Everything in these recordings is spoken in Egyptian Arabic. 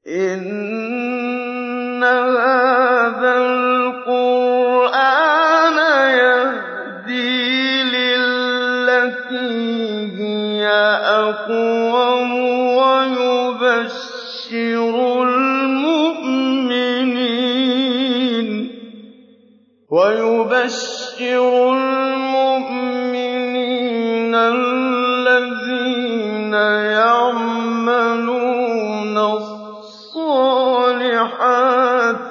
إِنَّ هَٰذَا الْقُرْآنَ يَهْدِي لِلَّتِي هِيَ أَقْوَمُ وَيُبَشِّرُ الْمُؤْمِنِينَ الَّذِينَ يَعْمَلُونَ الصَّالِحَاتِ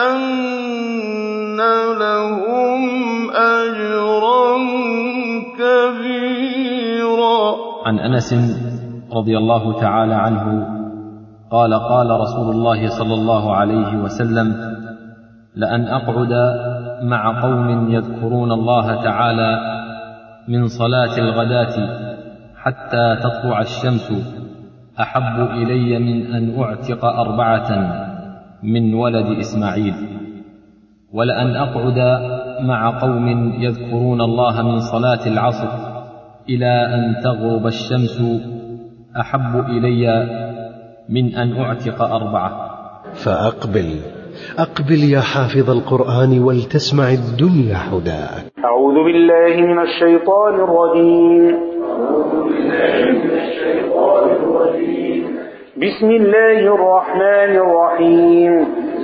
أَنَّ لَهُمْ أَجْرًا كَبِيرًا عن انس رضي الله تعالى عنه قال قال رسول الله صلى الله عليه وسلم لان اقعد مع قوم يذكرون الله تعالى من صلاه الغداه حتى تطلع الشمس احب الي من ان اعتق اربعه من ولد اسماعيل ولان اقعد مع قوم يذكرون الله من صلاه العصر الى ان تغرب الشمس احب الي من ان اعتق اربعه فأقبل أقبل يا حافظ القرآن ولتسمع الدنيا حداك أعوذ بالله من الشيطان الرجيم بسم الله الرحمن الرحيم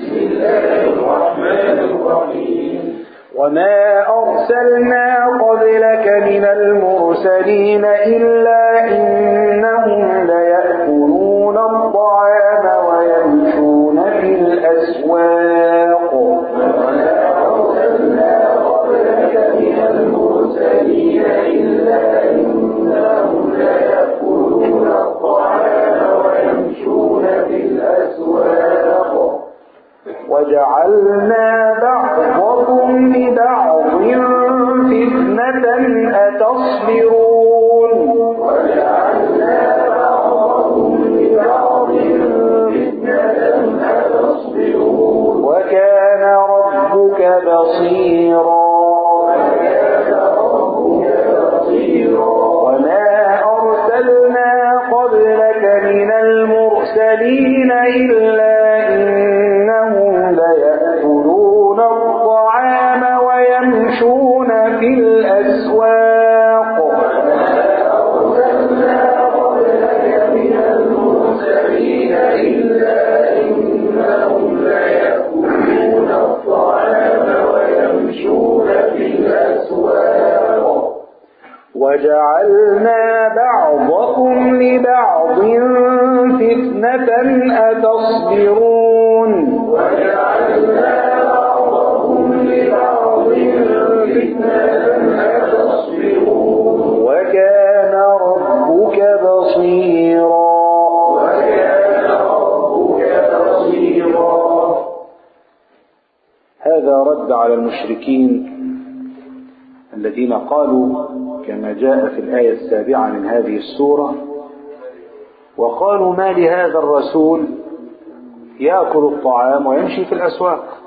وما أرسلنا قبلك من المرسلين إلا إنهم ليأكلون الطعام ويمشون في الأسواق وجعلنا بعضكم لبعض فتنة أتصبرون وكان ربك بصيرا وما أرسلنا قبلك من المرسلين إلا إنهم ليأكلون الطعام ويمشون في الأسواق وجعلنا بعضكم لبعض فتنة أتصبرون وكان ربك بصيرا هذا رد على المشركين الذين قالوا كما جاء في الآية السابعة من هذه السورة وقالوا ما لهذا الرسول يأكل الطعام ويمشي في الأسواق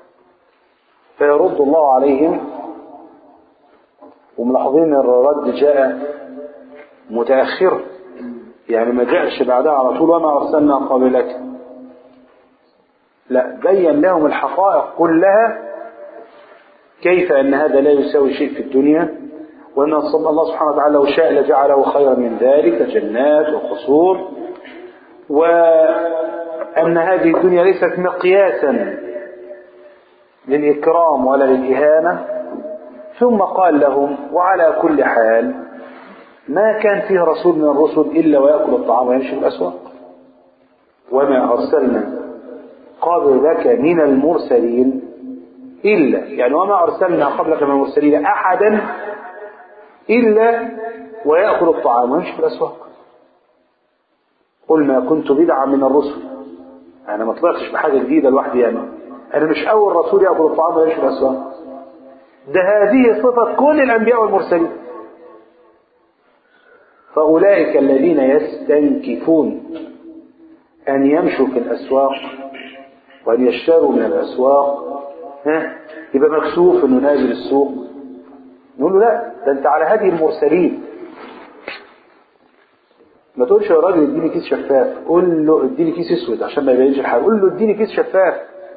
فيرد الله عليهم وملاحظين ان الرد جاء متأخر يعني ما جاءش بعدها على طول وما أرسلنا قبلك لا بين لهم الحقائق كلها كيف أن هذا لا يساوي شيء في الدنيا وأن الله سبحانه وتعالى لو شاء لجعله خيرا من ذلك جنات وقصور وأن هذه الدنيا ليست مقياسا للإكرام ولا للإهانة ثم قال لهم وعلى كل حال ما كان فيه رسول من الرسل إلا ويأكل الطعام ويمشي في الأسواق وما أرسلنا قبلك من المرسلين إلا يعني وما أرسلنا قبلك من المرسلين أحدا إلا ويأكل الطعام ويمشي في الأسواق قل ما كنت بدعا من الرسل أنا ما طلعتش بحاجة جديدة لوحدي أنا أنا مش أول رسول يأكل الطعام ويمشي في الأسواق ده هذه صفة كل الأنبياء والمرسلين فأولئك الذين يستنكفون أن يمشوا في الأسواق وأن يشتروا من الأسواق ها يبقى مكسوف إنه نازل السوق نقول له لا ده أنت على هدي المرسلين ما تقولش يا راجل اديني كيس شفاف قول له اديني كيس اسود عشان ما يبينش الحاجه قول له اديني كيس شفاف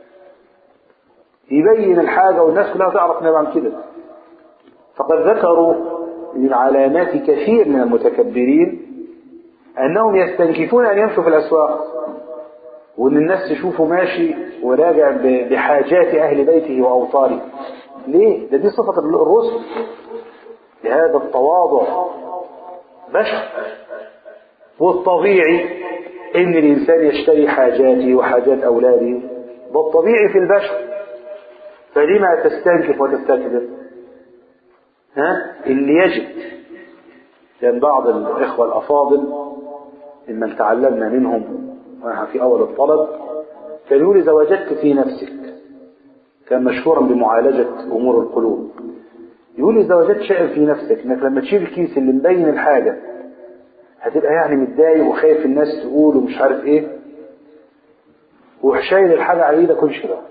يبين الحاجه والناس كلها تعرف انه بعمل كده فقد ذكروا من علامات كثير من المتكبرين انهم يستنكفون ان يمشوا في الاسواق وان الناس تشوفه ماشي وراجع ب- بحاجات اهل بيته واوطاره ليه ده دي صفه الرسل لهذا التواضع بشر والطبيعي ان الانسان يشتري حاجاته وحاجات اولاده ده الطبيعي في البشر فلما تستنكف وتستكبر ها اللي يجد كان بعض الاخوه الافاضل ممن تعلمنا منهم ونحن في اول الطلب كان يقول اذا وجدت في نفسك كان مشهورا بمعالجه امور القلوب يقول اذا وجدت شيء في نفسك انك لما تشيل الكيس اللي مبين الحاجه هتبقى يعني متضايق وخايف الناس تقول ومش عارف ايه وشايل الحاجه على ايدك ومش كده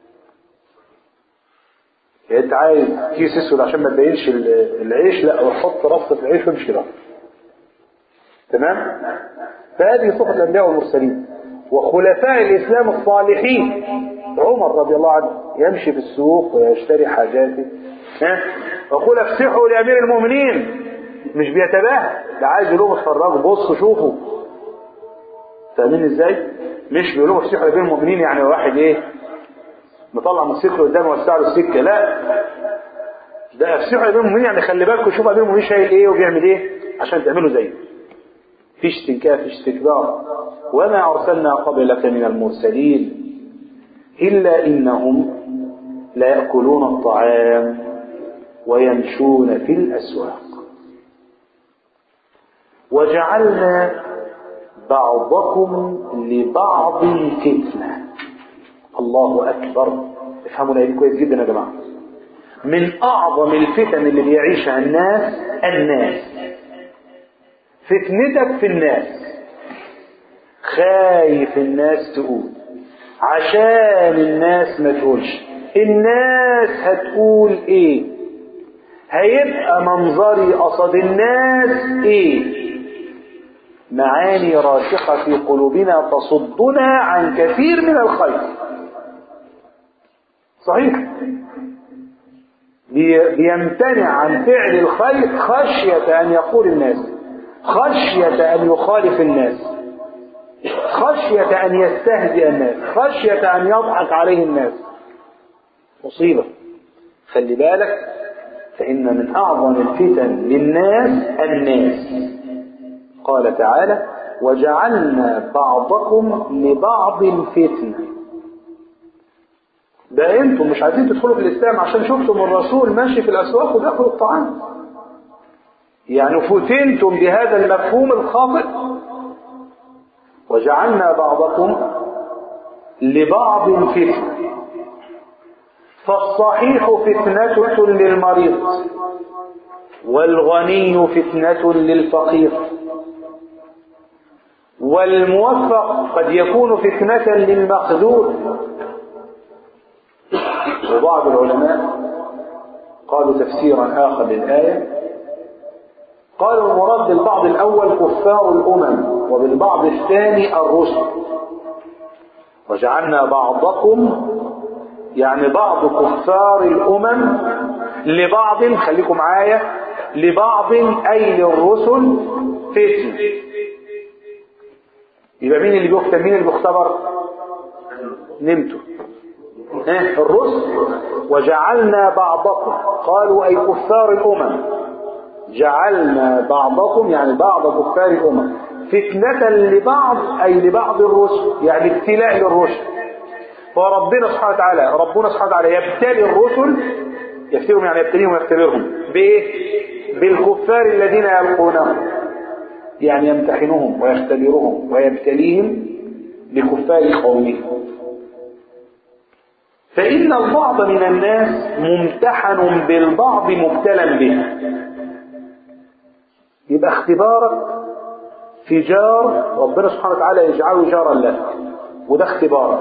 يعني انت عايز كيس اسود عشان ما تبينش ال- العيش لا وحط رصه العيش وامشي كده تمام فهذه صفه الانبياء والمرسلين وخلفاء الاسلام الصالحين عمر رضي الله عنه يمشي في السوق ويشتري حاجاته ها ويقول افسحوا لامير المؤمنين مش بيتباهى ده عايز يقول لهم اتفرجوا بصوا شوفوا فاهمين ازاي؟ مش بيقول لهم افسحوا لامير المؤمنين يعني واحد ايه مطلع موتوسيكل قدامه وسع له السكه لا ده افسحوا لامير المؤمنين يعني خلي بالكم شوفوا امير المؤمنين شايل ايه وبيعمل ايه عشان تعملوا زيه فيش استنكاف فيش استكبار وما أرسلنا قبلك من المرسلين إلا إنهم لا يأكلون الطعام ويمشون في الأسواق وجعلنا بعضكم لبعض فتنة الله أكبر افهموا الآية دي كويس جدا يا جماعة من أعظم الفتن اللي بيعيشها الناس الناس فتنتك في الناس خايف الناس تقول عشان الناس ما تقولش الناس هتقول ايه هيبقى منظري قصد الناس ايه معاني راسخة في قلوبنا تصدنا عن كثير من الخير صحيح بي- بيمتنع عن فعل الخير خشية أن يقول الناس خشية أن يخالف الناس خشية أن يستهزئ الناس خشية أن يضحك عليه الناس مصيبة خلي بالك فإن من أعظم الفتن للناس الناس قال تعالى وجعلنا بعضكم لبعض فتنة ده انتم مش عايزين تدخلوا في الإسلام عشان شفتم الرسول ماشي في الأسواق وبياكل الطعام يعني فتنتم بهذا المفهوم الخاطئ وجعلنا بعضكم لبعض فتنة فالصحيح فتنة للمريض والغني فتنة للفقير والموفق قد يكون فتنة للمخذول وبعض العلماء قالوا تفسيرا آخر للآية قالوا المراد بالبعض الأول كفار الأمم وبالبعض الثاني الرسل وجعلنا بعضكم يعني بعض كفار الأمم لبعض خليكم معايا لبعض أي للرسل فتن يبقى مين اللي بيختم مين اللي بيختبر نمتوا ها الرسل وجعلنا بعضكم قالوا أي كفار الأمم جعلنا بعضكم يعني بعض كفار الأمم فتنة لبعض أي لبعض الرسل يعني ابتلاء للرسل فربنا سبحانه وتعالى ربنا سبحانه وتعالى يبتلي الرسل يفترهم يعني يبتليهم ويختبرهم بإيه؟ بالكفار الذين يلقونهم يعني يمتحنهم ويختبرهم ويبتليهم بكفار قومهم فإن البعض من الناس ممتحن بالبعض مبتلى به يبقى اختبارك في جار ربنا سبحانه وتعالى يجعله جارا لك وده اختبارك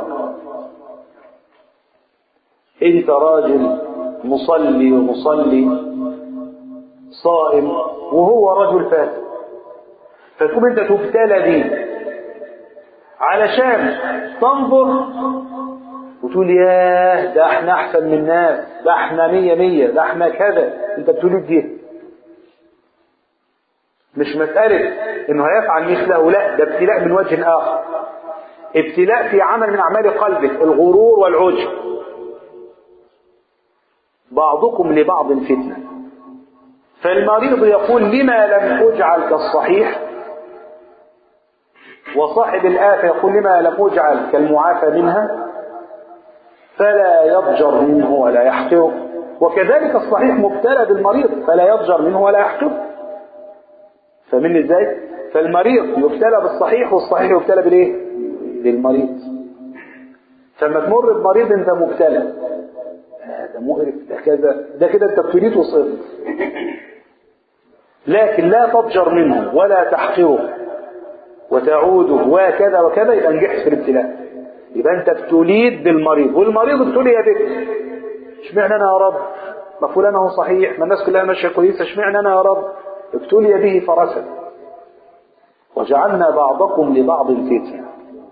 انت راجل مصلي ومصلي صائم وهو رجل فاسق فتقوم انت تبتلى بيه علشان تنظر وتقول ياه ده احنا احسن من الناس ده احنا مية مية ده احنا كذا انت بتقول دي مش مسألة انه هيفعل مثله لا ده ابتلاء من وجه اخر ابتلاء في عمل من اعمال قلبك الغرور والعجب بعضكم لبعض فتنة فالمريض يقول لما لم اجعل كالصحيح وصاحب الآفة يقول لما لم اجعل كالمعافى منها فلا يضجر منه ولا يحقره وكذلك الصحيح مبتلى بالمريض فلا يضجر منه ولا يحقره فاهمني ازاي فالمريض يبتلى بالصحيح والصحيح يبتلى بالايه بالمريض فلما تمر بمريض انت مبتلى آه ده مقرف ده كذا ده كده انت ابتليت وصفت لكن لا تضجر منه ولا تحقره وتعوده وكذا وكذا يبقى نجحت في الابتلاء يبقى انت ابتليت بالمريض والمريض ابتلي بك اشمعنى انا يا رب ما فلان هو صحيح ما الناس كلها ماشيه كويسه اشمعنى انا يا رب ابتلي به فرسا وجعلنا بعضكم لبعض فتنه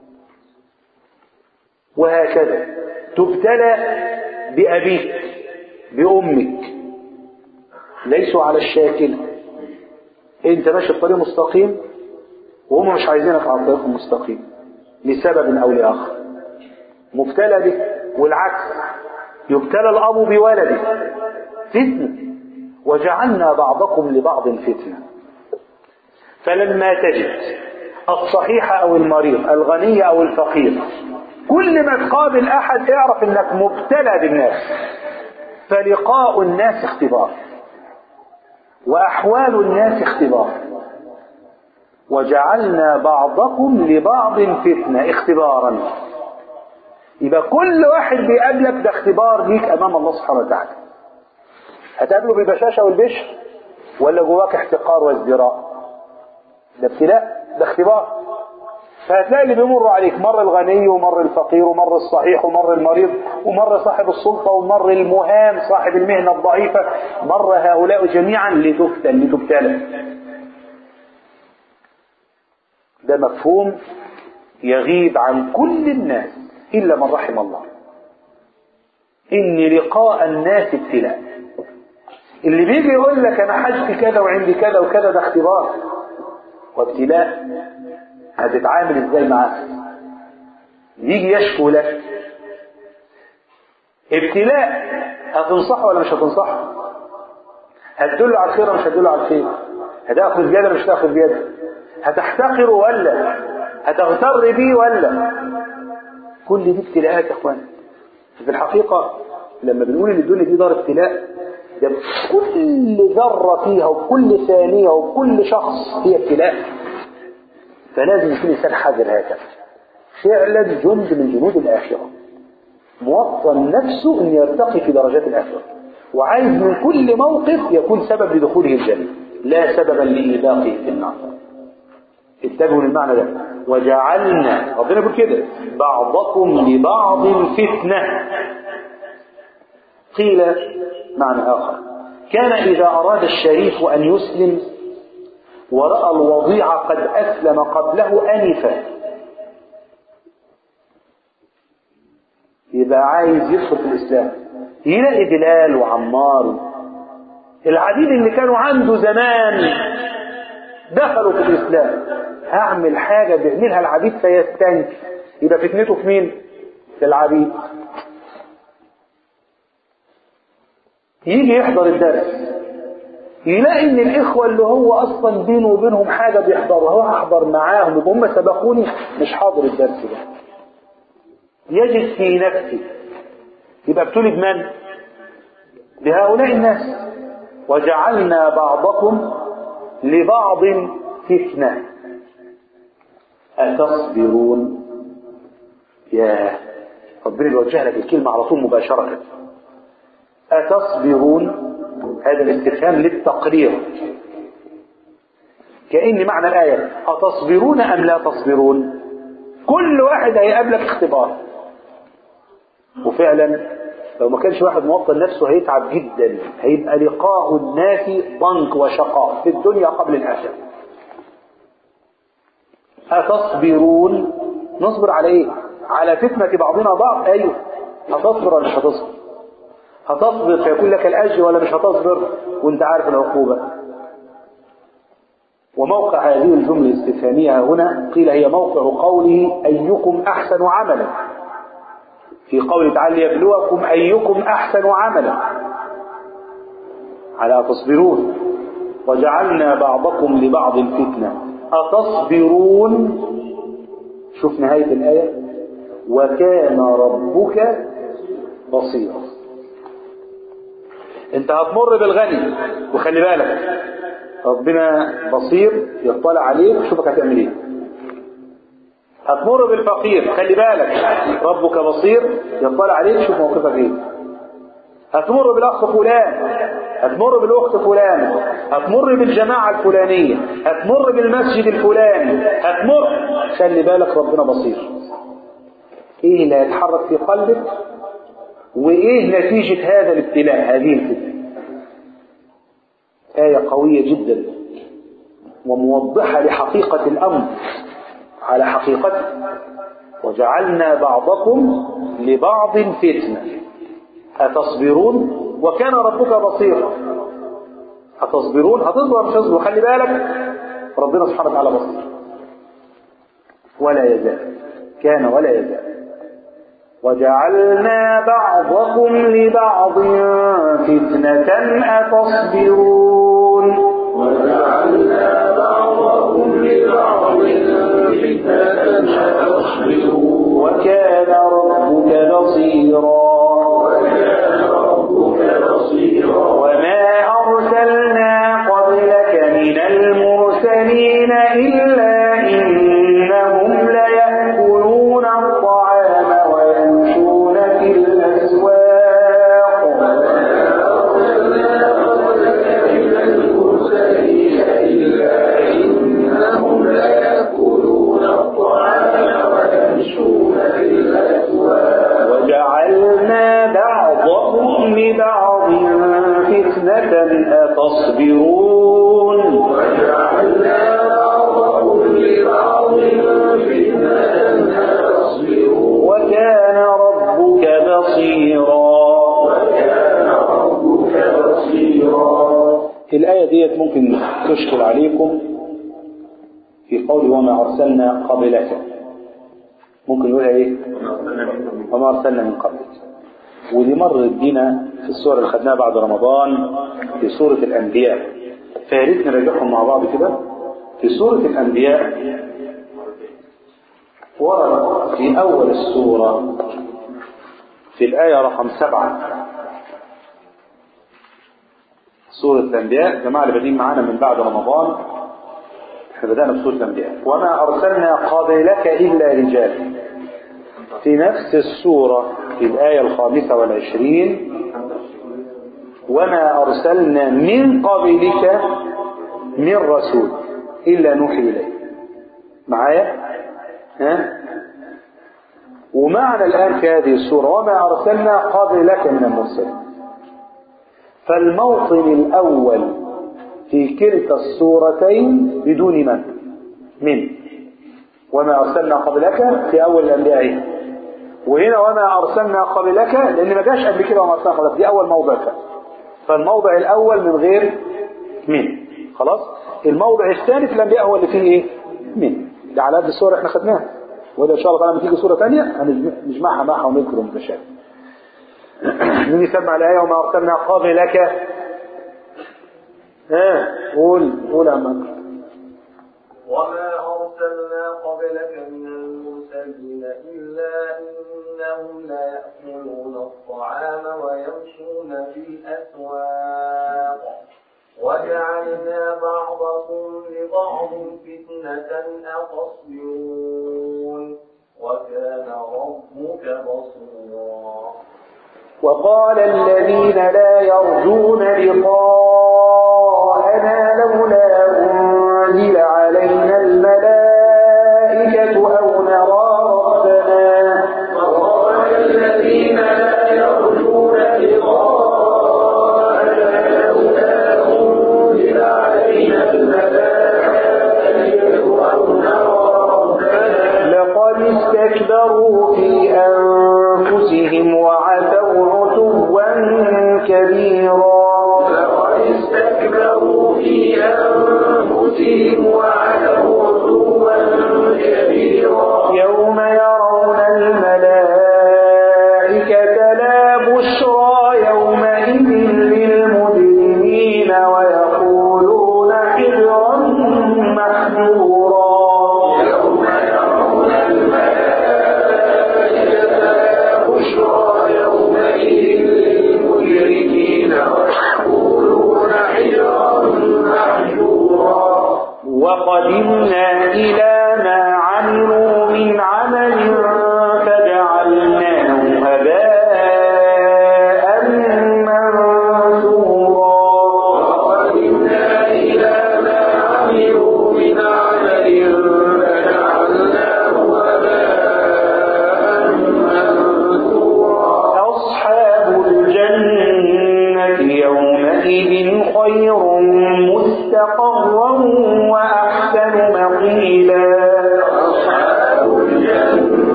وهكذا تبتلى بأبيك بأمك ليسوا على الشاكلة انت ماشي في طريق مستقيم وهم مش عايزينك على الطريق المستقيم لسبب او لاخر مبتلى به والعكس يبتلى الاب بولده فتنه وجعلنا بعضكم لبعض فتنه فلما تجد الصحيح او المريض الغني او الفقير كل ما تقابل احد اعرف انك مبتلى بالناس فلقاء الناس اختبار واحوال الناس اختبار وجعلنا بعضكم لبعض فتنة اختبارا يبقى كل واحد بيقابلك ده اختبار ليك امام الله سبحانه وتعالى هتقابله بالبشاشة والبشر ولا جواك احتقار وازدراء ده ابتلاء ده اختبار فهتلاقي اللي بيمر عليك مر الغني ومر الفقير ومر الصحيح ومر المريض ومر صاحب السلطة ومر المهام صاحب المهنة الضعيفة مر هؤلاء جميعا لتفتن لتبتلى ده مفهوم يغيب عن كل الناس إلا من رحم الله إن لقاء الناس ابتلاء اللي بيجي يقول لك أنا حجت كذا وعندي كذا وكذا ده اختبار وابتلاء هتتعامل ازاي معاه يجي يشكو لك ابتلاء هتنصحه ولا مش هتنصحه هتدله على الخير ولا مش هتدله على الخير هتاخذ بيده ولا مش هتاخذ بيده هتحتقره ولا هتغتر بيه ولا كل دي ابتلاءات يا اخوان في الحقيقة لما بنقول ان الدنيا دي دار ابتلاء ده كل ذرة فيها وكل ثانية وكل شخص هي ابتلاء فلازم يكون الإنسان حذر هكذا فعلا جند من جنود الآخرة موطن نفسه أن يرتقي في درجات الآخرة وعايز من كل موقف يكون سبب لدخوله الجنة لا سببا لإيذاقه في النار انتبهوا للمعنى ده وجعلنا ربنا يقول كده بعضكم لبعض فتنة قيل معنى آخر كان إذا أراد الشريف أن يسلم ورأى الوضيع قد أسلم قبله أنفا يبقى عايز يدخل في الإسلام يلاقي بلال وعمار العبيد اللي كانوا عنده زمان دخلوا في الإسلام هعمل حاجة بيعملها العبيد فيستنكر يبقى فتنته في مين؟ في العبيد يجي يحضر الدرس يلاقي ان الاخوة اللي هو اصلا بينه وبينهم حاجة بيحضرها هو احضر معاهم يبقى هم سبقوني مش حاضر الدرس ده يجد في نفسه يبقى ابتلي بمن بهؤلاء الناس وجعلنا بعضكم لبعض فتنة أتصبرون يا ربنا بيوجه لك الكلمة على طول مباشرة أتصبرون هذا الاستفهام للتقرير كأن معنى الآية أتصبرون أم لا تصبرون كل واحد هيقابلك اختبار وفعلا لو ما كانش واحد موطن نفسه هيتعب جدا هيبقى لقاء الناس ضنك وشقاء في الدنيا قبل الآخرة أتصبرون نصبر على إيه على فتنة بعضنا بعض أيوه هتصبر ولا مش هتصبر هتصبر فيكون لك الأجر ولا مش هتصبر وانت عارف العقوبة وموقع هذه الجملة الاستفهامية هنا قيل هي موقع قوله أيكم أحسن عملا في قوله تعالى ليبلوكم أيكم أحسن عملا على تصبرون وجعلنا بعضكم لبعض فتنة أتصبرون شوف نهاية الآية وكان ربك بصيرا انت هتمر بالغني وخلي بالك ربنا بصير يطلع عليك شوفك هتعمل ايه هتمر بالفقير خلي بالك ربك بصير يطلع عليك شوف موقفك ايه هتمر بالاخ فلان هتمر بالاخت فلان هتمر بالجماعه الفلانيه هتمر بالمسجد الفلاني هتمر خلي بالك ربنا بصير ايه اللي هيتحرك في قلبك وايه نتيجه هذا الابتلاء هذه الفتنه آية قوية جدا وموضحة لحقيقة الأمر على حقيقته وجعلنا بعضكم لبعض فتنة أتصبرون وكان ربك بصيرا أتصبرون هتصبر مش هتصبر خلي بالك ربنا سبحانه وتعالى بصير ولا يزال كان ولا يزال وجعلنا بعضكم لبعض فتنة أتصبرون وجعلنا بعضكم لبعض فتنة أتصبرون وكان ربك بصيرا وكان ربك بصيرا وما أرسلنا قبلك من المرسلين إلا إنهم ليأكلون الطعام ويمشون في الأسواق المرسلين إلا إنهم ليأكلون الطعام ويمشون في الأسواق وجعلنا بعضهم لبعض فتنة أتصبرون وجعلنا بعضكم لبعض فتنة أتصبرون وكان ربك بصيرا وكان ربك بصيرا الآية ديت ممكن تشكل عليكم في قوله وما أرسلنا قبلك ممكن نقولها إيه؟ وما أرسلنا من قبلك ودي مرت بينا في السور اللي خدناها بعد رمضان في سورة الأنبياء فيا ريت نراجعهم مع بعض كده في سورة الأنبياء ورد في أول السورة في الآية رقم سبعة سورة الأنبياء الجماعة اللي بادئين معانا من بعد رمضان احنا بدأنا بسورة الأنبياء وما أرسلنا قبلك إلا رجال في نفس السورة في الآية الخامسة والعشرين وما أرسلنا من قبلك من رسول إلا نوحي إليه معايا ها ومعنى الآن في هذه السورة وما أرسلنا قبلك من المرسلين فالموطن الأول في كلتا السورتين بدون من من وما أرسلنا قبلك في أول الأنبياء إيه؟ وهنا وما أرسلنا قبلك لأن ما جاش قبل كده وما أرسلنا قبلك دي أول موضع كان فالموضع الأول من غير من خلاص الموضع الثاني في الأنبياء هو اللي فيه إيه من ده على قد الصور احنا خدناها وده إن شاء الله لما تيجي صورة ثانية هنجمعها معها ونذكر المتشابه مين يسمع الآية وما أرسلنا قبلك ها قول قول يا عم وما أرسلنا قبلك من المرسلين إلا إنهم ليأكلون الطعام ويمشون في الأسواق وجعلنا بعضكم لبعض فتنة أتصبرون وكان ربك بصيرا وقال الذين لا يرجون لقاءنا لولا أنزل علينا الملائكة أو نرى ربنا وقال الذين لا يرجون لقاءنا لولا أنزل علينا الملائكة أو نرى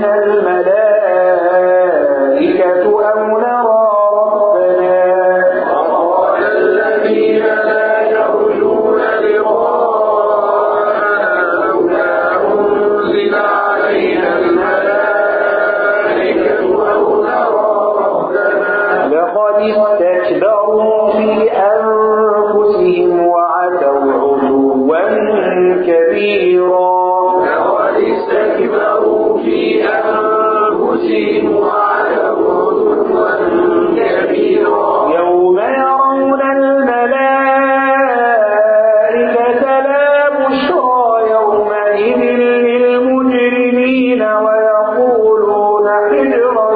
علينا الملائكة أو نرى ربنا وقال الذين لا يرجون لقاءنا لولا أنزل علينا الملائكة أو نرى ربنا لقد استكبروا في أنفسهم وعتوا علوا كبيرا لقد استكبروا في أنفسهم وعلوا عدوا كبيرا يوم يرون الملائكة لا بشرى يومئذ للمجرمين ويقولون حجرا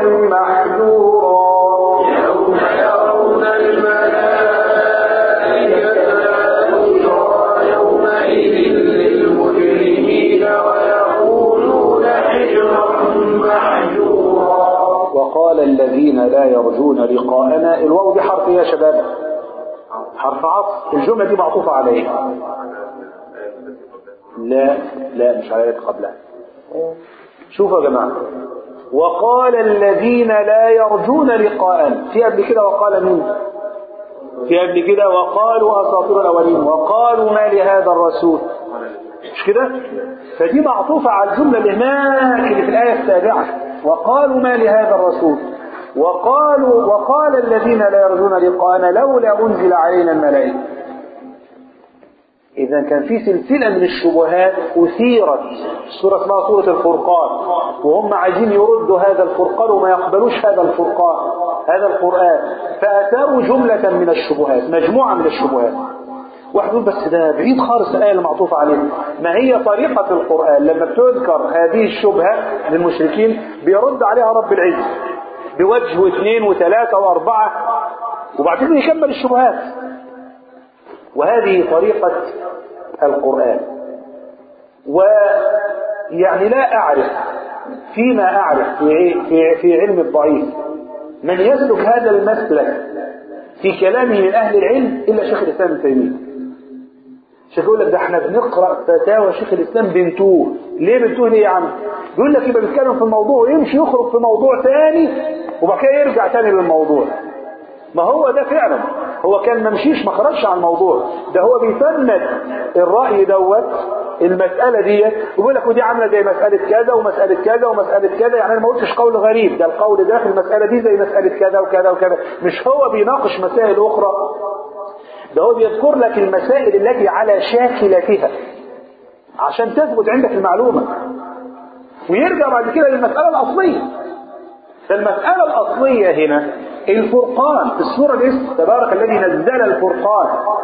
محجورا يوم يرون الملائكة لا بشرى يومئذ للمجرمين ويقولون حجرا محجورا وقال الذين لا يرجون لقاءنا الواو دي حرف إيه يا شباب حرف عطف الجملة دي معطوفة على ايه لا لا مش على التي قبلها شوفوا يا جماعة وقال الذين لا يرجون لقاءنا في قبل كده وقال مين في قبل كده وقالوا أساطير الأولين وقالوا ما لهذا الرسول مش كده فدي معطوفة على الجملة اللي هناك اللي في الآية السابعة وقالوا ما لهذا الرسول وقالوا وقال الذين لا يرجون لقاءنا لولا أنزل علينا الملائكة إذا كان في سلسلة من الشبهات أثيرت سورة اسمها سورة الفرقان وهم عايزين يردوا هذا الفرقان وما يقبلوش هذا الفرقان هذا القرآن فأثاروا جملة من الشبهات مجموعة من الشبهات واحد يقول بس ده بعيد خالص الآية اللي معطوفة عليها ما هي طريقة القرآن لما بتذكر هذه الشبهة للمشركين بيرد عليها رب العزة بوجه واثنين وثلاثة وأربعة وبعدين يكمل الشبهات وهذه طريقة القرآن ويعني لا أعرف فيما أعرف في في في علم الضعيف من يسلك هذا المسلك في كلامه من أهل العلم إلا شيخ الإسلام ابن تيمية شيخ يقول لك ده احنا بنقرأ فتاوى شيخ الإسلام بنتوه ليه بنتوه ليه يا عم يقول لك يبقى بيتكلم في الموضوع ويمشي يخرج في موضوع تاني وبعد كده يرجع تاني للموضوع ما هو ده فعلا هو كان ما مشيش ما خرجش عن الموضوع ده هو بيفند الرأي دوت المسألة ديت ويقول لك ودي عاملة زي مسألة كذا ومسألة كذا ومسألة كذا يعني انا ما قلتش قول غريب ده القول ده في المسألة دي زي مسألة كذا وكذا وكذا مش هو بيناقش مسائل أخرى ده هو بيذكر لك المسائل التي على شاكلتها عشان تثبت عندك المعلومة ويرجع بعد كده للمسألة الأصلية فالمسألة الأصلية هنا الفرقان في السورة الاسم تبارك الذي نزل الفرقان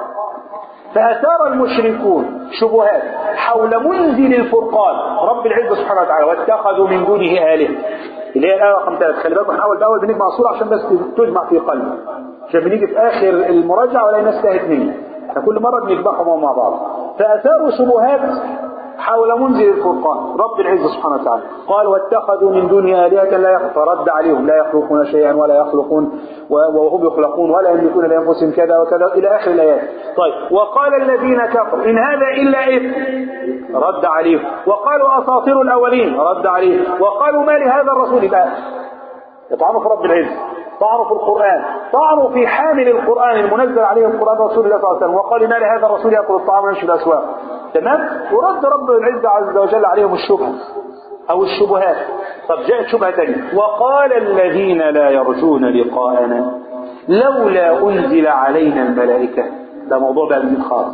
فأثار المشركون شبهات حول منزل الفرقان رب العزة سبحانه وتعالى واتخذوا من دونه آلهة اللي هي الآية رقم ثلاثة خلي بالكم نحاول بأول بنجمع الصورة عشان بس تجمع في قلبي عشان بنيجي في آخر المراجعة ولا الناس تاهت مني احنا كل مرة بنجمعهم مع بعض فأثاروا شبهات حول منزل الفرقان رب العزة سبحانه وتعالى قال واتخذوا من دونه آلهة لا يخلق فرد عليهم لا يخلقون شيئا ولا يخلقون وهم يخلقون ولا يملكون لأنفسهم كذا وكذا إلى آخر الآيات طيب وقال الذين كفروا إن هذا إلا إثم رد عليهم وقالوا أساطير الأولين رد عليهم وقالوا ما لهذا الرسول بقى يطعنوا في رب العزة طعنوا في القرآن طعنوا في حامل القرآن المنزل عليه القرآن رسول الله صلى الله عليه وسلم وقال ما لهذا الرسول يأكل الطعام ويمشي في الأسواق تمام ورد رب العزة عز وجل عليهم الشبهة أو الشبهات طب جاءت شبهة ثانية وقال الذين لا يرجون لقاءنا لولا أنزل علينا الملائكة ده موضوع بقى جديد خالص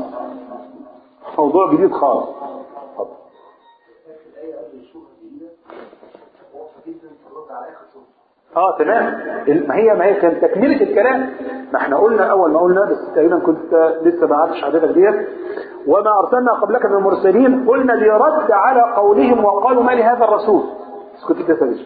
موضوع جديد خالص اه تمام ما هي ما هي كانت تكمله الكلام ما احنا قلنا اول ما قلنا بس تقريبا كنت لسه ما عرفتش حضرتك ديت وما ارسلنا قبلك من المرسلين قلنا لرد على قولهم وقالوا ما لهذا الرسول بس كنت لسه بس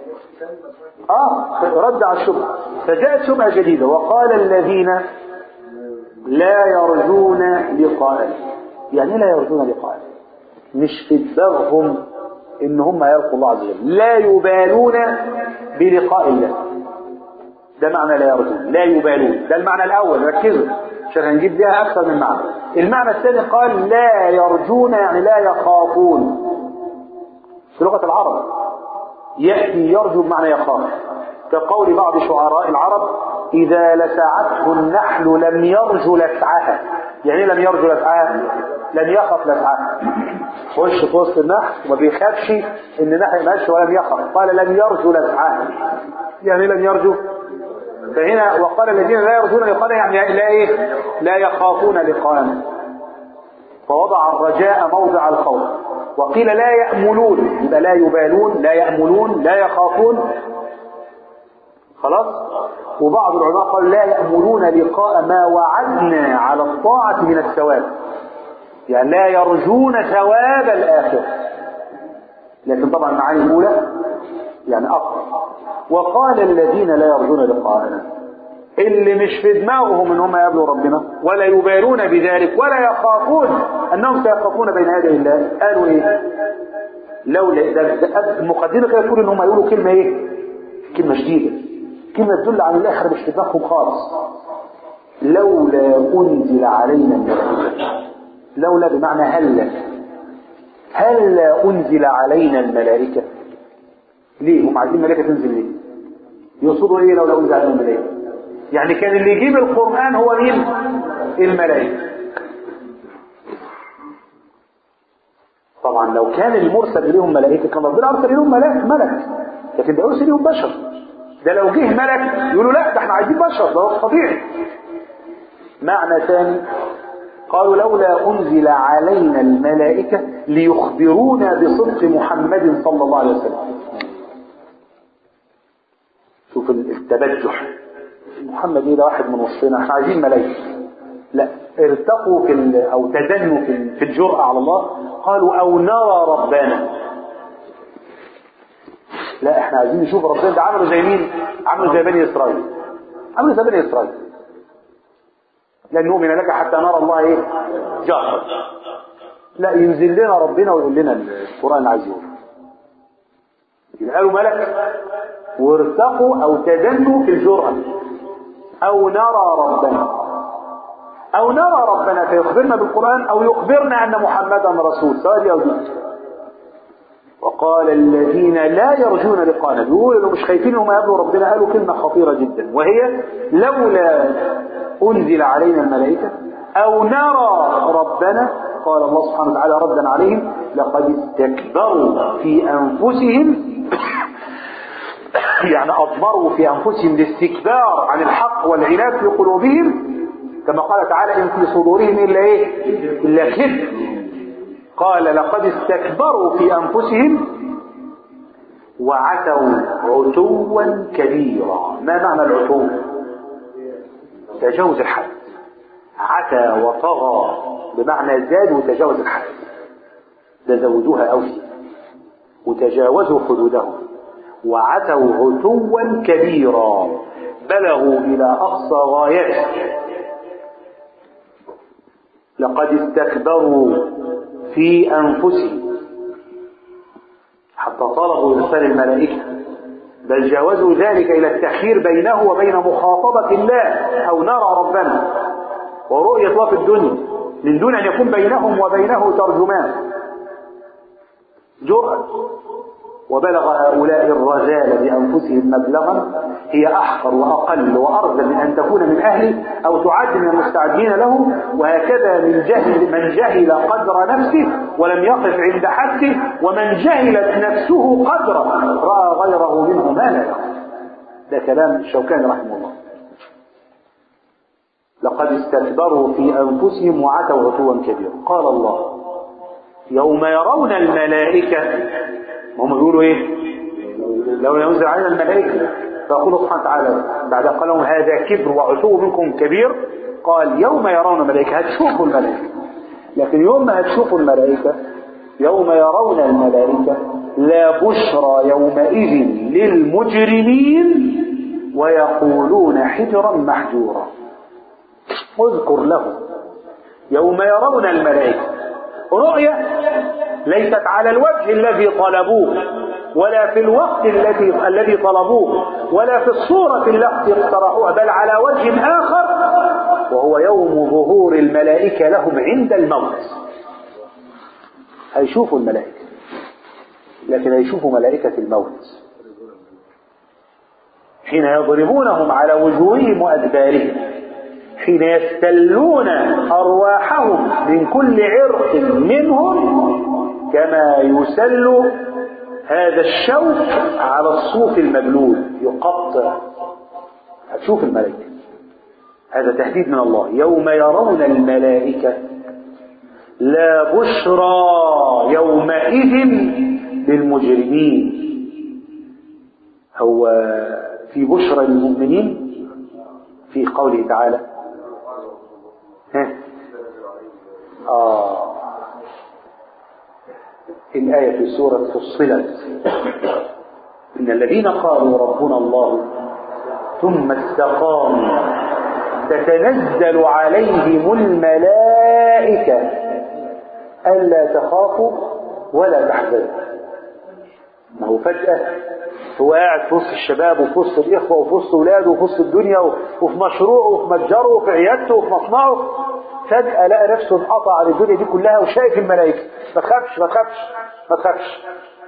اه رد على الشبهه فجاءت شبهه جديده وقال الذين لا يرجون لقاءنا يعني إيه لا يرجون لقاءنا مش في دماغهم ان هم يلقوا الله عز وجل لا يبالون بلقاء الله ده معنى لا يرجون لا يبالون ده المعنى الاول ركزوا عشان هنجيب بيها اكثر من معنى المعنى الثاني قال لا يرجون يعني لا يخافون في لغه العرب يأتي يرجو بمعنى يخاف كقول بعض شعراء العرب إذا لسعته النحل لم يرجو لسعها يعني إيه لم يرجو لسعها لم يخف لسعها خش في وسط النحل وما بيخافش ان النحل ماشي ولم يخف قال لم يرجو لسعها يعني إيه لم يرجو فهنا وقال الذين لا يرجون لقاءنا يعني لا ايه لا يخافون لقاءنا فوضع الرجاء موضع الخوف وقيل لا يأملون يبقى لا يبالون لا يأملون لا يخافون خلاص وبعض العلماء قال لا يأملون لقاء ما وعدنا على الطاعة من الثواب يعني لا يرجون ثواب الآخرة لكن طبعا المعاني الأولى يعني أقوى وقال الذين لا يرجون لقاءنا اللي مش في دماغهم ان هم يقابلوا ربنا ولا يبالون بذلك ولا يخافون انهم سيقفون بين يدي الله قالوا ايه لولا ده ده المقدمه كده تقول ان هم يقولوا كلمه ايه كلمه شديده كلمه تدل على الاخره مش في دماغهم خالص لولا انزل علينا الملائكه لولا بمعنى هلا هلا انزل علينا الملائكه ليه هم عايزين ملائكه تنزل ليه يقصدوا ايه لولا انزل علينا الملائكه يعني كان اللي يجيب القرآن هو مين الملائكة طبعا لو كان المرسل إليهم ملائكة كان ربنا أرسل إليهم ملك ملك لكن ده أرسل إليهم بشر ده لو جه ملك يقولوا لا ده احنا عايزين بشر ده هو طبيعي معنى ثاني قالوا لولا أنزل علينا الملائكة ليخبرونا بصدق محمد صلى الله عليه وسلم شوف التبجح محمد ايه ده واحد من وسطنا احنا عايزين ملائكه لا ارتقوا في ال- او تدنوا في ال- في الجرأة على الله قالوا او نرى ربنا لا احنا عايزين نشوف ربنا ده عملوا زي مين عملوا زي بني اسرائيل عملوا زي بني اسرائيل لن نؤمن لك حتى نرى الله ايه جهرا لا ينزل لنا ربنا ويقول لنا القران اللي عايز يقوله يبقى قالوا ملك وارتقوا او تدنوا في الجرأة او نرى ربنا او نرى ربنا فيخبرنا بالقرآن او يخبرنا ان محمدا رسول سواء دي او دي وقال الذين لا يرجون لقاءنا بيقولوا انه مش خايفين هم يقابلوا ربنا قالوا كلمة خطيرة جدا وهي لولا انزل علينا الملائكة او نرى ربنا قال الله سبحانه وتعالى ردا عليهم لقد استكبروا في انفسهم يعني أضمروا في أنفسهم الاستكبار عن الحق والعناد في قلوبهم كما قال تعالى إن في صدورهم إلا إيه إلا كبر قال لقد استكبروا في أنفسهم وعتوا عتوا كبيرا ما معنى العتو تجاوز الحد عتى وطغى بمعنى زاد وتجاوز الحد ده زودوها أوي وتجاوزوا حدودهم وعتوا عتوا كبيرا بلغوا إلى أقصى غايته لقد استكبروا في أنفسهم حتى طلبوا إرسال الملائكة بل جاوزوا ذلك إلى التخيير بينه وبين مخاطبة الله أو نرى ربنا ورؤية الله في الدنيا من دون أن يكون بينهم وبينه ترجمان جرأة وبلغ هؤلاء الرذال بأنفسهم مبلغا هي أحقر وأقل وأرذل من أن تكون من أهله أو تعد من المستعدين له وهكذا من جهل من جهل قدر نفسه ولم يقف عند حده ومن جهلت نفسه قدره رأى غيره منه ما لا يرى ده كلام الشوكاني رحمه الله لقد استكبروا في أنفسهم وعتوا عتوا كبيرا قال الله يوم يرون الملائكة هم يقولوا ايه لو ينزل علينا الملائكة فيقول سبحانه وتعالى بعد قال لهم هذا كبر وعتو منكم كبير قال يوم يرون الملائكة هتشوفوا الملائكة لكن يوم ما هتشوفوا الملائكة يوم يرون الملائكة لا بشرى يومئذ للمجرمين ويقولون حجرا محجورا اذكر له يوم يرون الملائكة رؤية ليست على الوجه الذي طلبوه ولا في الوقت الذي الذي طلبوه ولا في الصورة التي اقترحوها بل على وجه آخر وهو يوم ظهور الملائكة لهم عند الموت هيشوفوا الملائكة لكن هيشوفوا ملائكة الموت حين يضربونهم على وجوههم وأدبارهم حين يستلون أرواحهم من كل عرق منهم كما يسل هذا الشوك على الصوف المبلول يقطع هتشوف الملائكة هذا تهديد من الله يوم يرون الملائكة لا بشرى يومئذ للمجرمين هو في بشرى للمؤمنين في قوله تعالى ها آه الآية في سورة فصلت إن الذين قالوا ربنا الله ثم استقاموا تتنزل عليهم الملائكة ألا تخافوا ولا تحزنوا ما هو فجأة هو قاعد في وسط الشباب وفي وسط الإخوة وفي وسط أولاده وفي وسط الدنيا وفي مشروعه وفي متجره وفي عيادته وفي مصنعه فجأة لقى نفسه انقطع عن الدنيا دي كلها وشايف الملائكة ما تخافش ما تخافش ما تخافش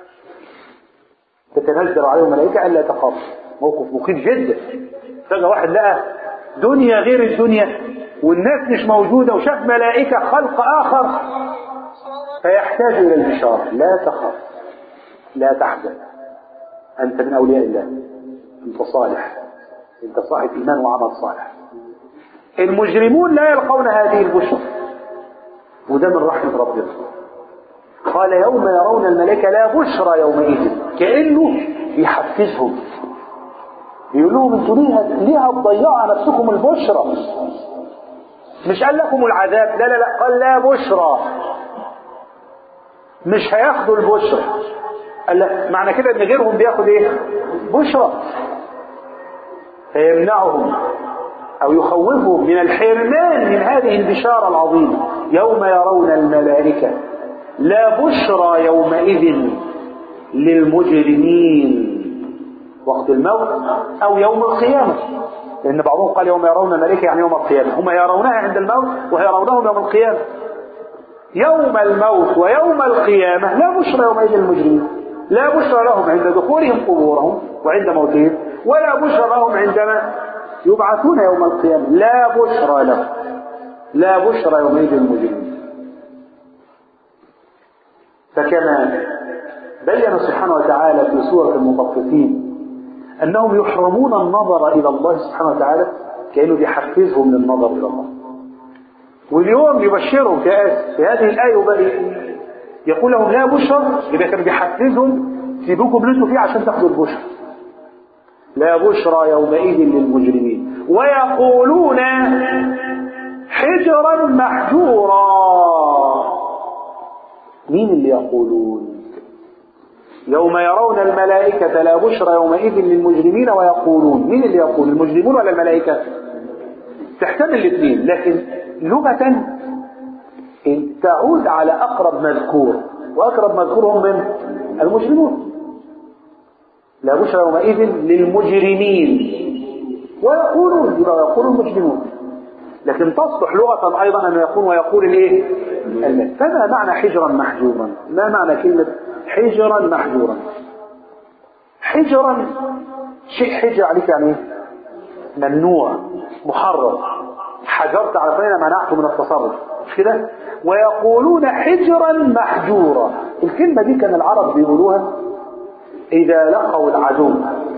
تتنزل عليهم الملائكة ألا تخافوا موقف مخيف جدا فجأة واحد لقى دنيا غير الدنيا والناس مش موجودة وشاف ملائكة خلق آخر فيحتاج إلى البشارة لا تخاف لا تحزن أنت من أولياء الله أنت صالح أنت صاحب إيمان وعمل صالح المجرمون لا يلقون هذه البشرى وده من رحمة ربنا قال يوم يرون الملائكة لا بشرى يومئذ كأنه يحفزهم يقول لهم انتوا ليه ليه هتضيعوا على نفسكم البشرى مش قال لكم العذاب لا لا لا قال لا بشرى مش هياخدوا البشرى قال لا معنى كده ان غيرهم بياخد ايه بشرى فيمنعهم او يخوفهم من الحرمان من هذه البشارة العظيمة يوم يرون الملائكة لا بشرى يومئذ للمجرمين وقت الموت او يوم القيامة لان بعضهم قال يوم يرون الملائكة يعني يوم القيامة هم يرونها عند الموت ويرونهم يوم القيامة يوم الموت ويوم القيامة لا بشرى يومئذ للمجرمين لا بشرى لهم عند دخولهم قبورهم وعند موتهم ولا بشرى لهم عندما يبعثون يوم القيامة لا بشرى لهم لا بشرى يومئذ للمجرمين فكما بين سبحانه وتعالى في سورة المطففين أنهم يحرمون النظر إلى الله سبحانه وتعالى كأنه بيحفزهم للنظر إلى الله واليوم يبشرهم في, في هذه الآية يقول لهم لا بشر يبقى كان بيحفزهم سيبوكم اللي انتوا فيه عشان تاخدوا البشر لا بشرى يومئذ للمجرمين ويقولون حجرا محجورا مين اللي يقولون يوم يرون الملائكة لا بشرى يومئذ للمجرمين ويقولون مين اللي يقول المجرمون ولا الملائكة تحتمل الاثنين لكن لغة تعود على أقرب مذكور وأقرب مذكور هم من المجرمون لا بشرى يومئذ للمجرمين ويقولون يبقى يقول المجرمون لكن تصلح لغة أيضا أنه يكون ويقول الإيه؟ الملك فما معنى حجرا محجورا؟ ما معنى كلمة حجرا محجورا؟ حجرا شيء حجر عليك يعني ايه؟ ممنوع محرم حجرت على فلان منعته من التصرف مش كده؟ ويقولون حجرا محجورا الكلمة دي كان العرب بيقولوها إذا لقوا العدو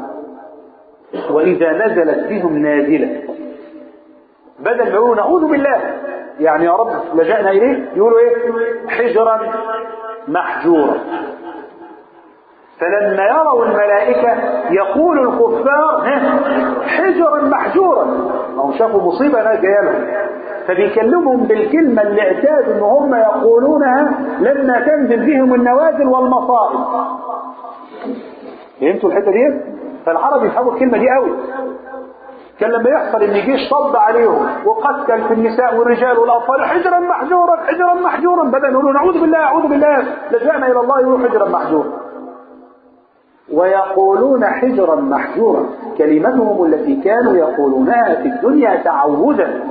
وإذا نزلت بهم نازلة بدل ما يقولوا نعوذ بالله يعني يا رب لجأنا إليه يقولوا إيه حجرا محجورا فلما يروا الملائكة يقول الكفار حجرا محجورا هم شافوا مصيبة ناس جايه لهم فبيكلمهم بالكلمة اللي اعتادوا ان هم يقولونها لما تنزل بهم النوازل والمصائب فهمتوا الحتة دي؟ فالعرب يفهموا الكلمة دي قوي كان لما يحصل ان جيش صب عليهم وقتل في النساء والرجال والاطفال حجرا محجورا حجرا محجورا بدل يقولوا نعوذ بالله اعوذ بالله لجأنا الى الله يقولوا حجرا محجورا ويقولون حجرا محجورا كلمتهم التي كانوا يقولونها في الدنيا تعوذا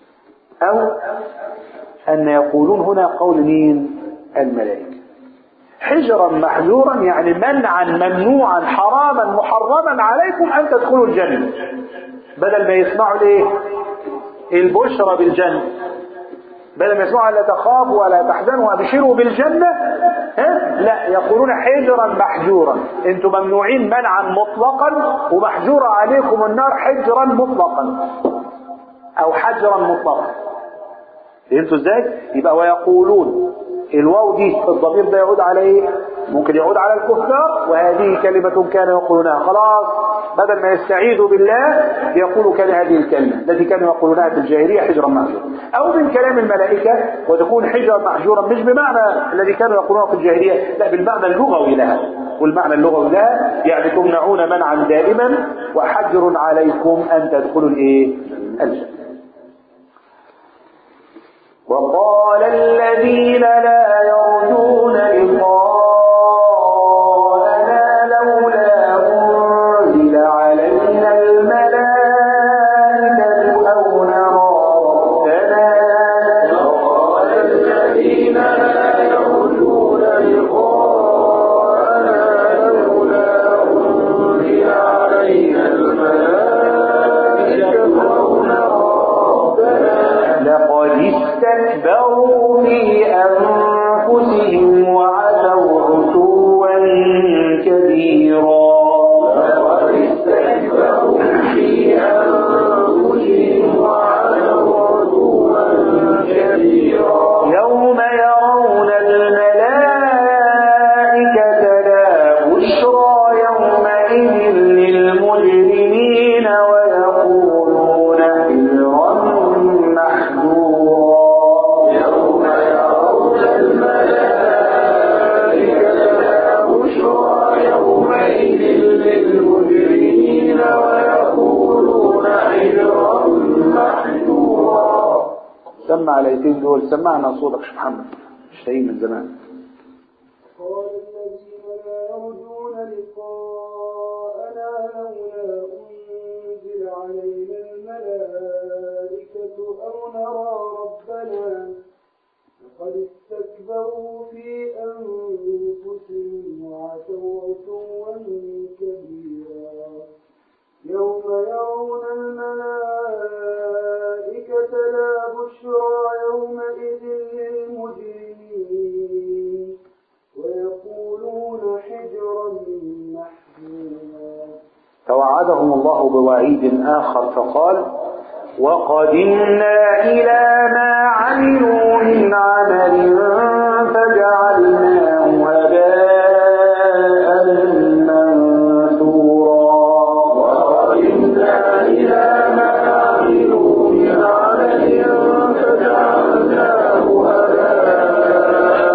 او ان يقولون هنا قول مين الملائكه حجرا محجورا يعني منعا ممنوعا حراما محرما عليكم ان تدخلوا الجنه بدل ما يسمعوا الايه البشرى بالجنه بدل ما يسمعوا لا تخافوا ولا تحزنوا وابشروا بالجنه ها؟ لا يقولون حجرا محجورا انتم ممنوعين منعا مطلقا ومحجوره عليكم النار حجرا مطلقا او حجرا مطلقا فهمتوا ازاي يبقى ويقولون الواو دي الضمير ده يعود على ايه ممكن يعود على الكفار وهذه كلمة كانوا يقولونها خلاص بدل ما يستعيذوا بالله يقولوا كان هذه الكلمة التي كانوا يقولونها في الجاهلية حجرا محجورا أو من كلام الملائكة وتكون حجرا محجورا مش بمعنى الذي كانوا يقولونه في الجاهلية لا بالمعنى اللغوي لها والمعنى اللغوي لها يعني تمنعون منعا دائما وحجر عليكم أن تدخلوا الايه الجنة وقال الذين لا يرجون لقاءنا لولا أنزل علينا الملائكة أو نرى ربنا وقال الذين لا يرجون لقاءنا لولا أنزل علينا الملائكة أو نرى ربنا لقد استكبروا في أنفسهم وعتوا عتوا كبيرا لقد استكبروا في أنفسهم وعلوا عتوا كبيرا يوم يرون الملائكة لا بشرى يومئذ للمجرمين ويقولون حجرا محجورا يوم يرون الملائكة لا بشرى يومئذ للمجرمين ويقولون حجرا محجورا سمع الايتين دول سمعنا صوتك شيخ محمد مش لاقيين من زمان قال الذين لا يرجون لقاءنا لولا أنزل علينا الملائكة أو نرى ربنا لقد استكبروا في أنفسهم وعتوا عتوا كبيرا يوم يرون الملائكة لا بشرى يومئذ للمجرمين ويقولون حجرا محجورا توعدهم الله بوعيد آخر فقال وقدمنا إلى ما عملوا من عمل فجعلناه هباء منثورا وقدمنا إلى ما عملوا من عمل فجعلناه هباء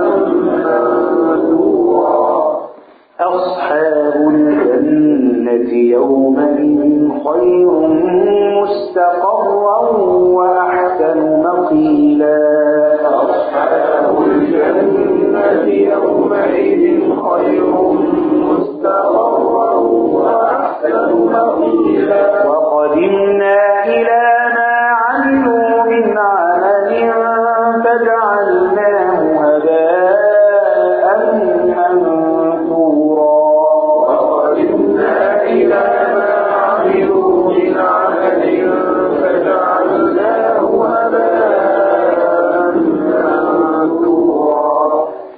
منثورا أصحاب الجنة يومئذ خير مستقرا وأحسن مقيلا أصحاب الجنة يومئذ خير مستقرا وأحسن مقيلا وقدمنا إلى ما عملوا من عمل فجعلناه هباء منثورا وقدمنا إلى ما عملوا من عمل فجعلناه هباء منثورا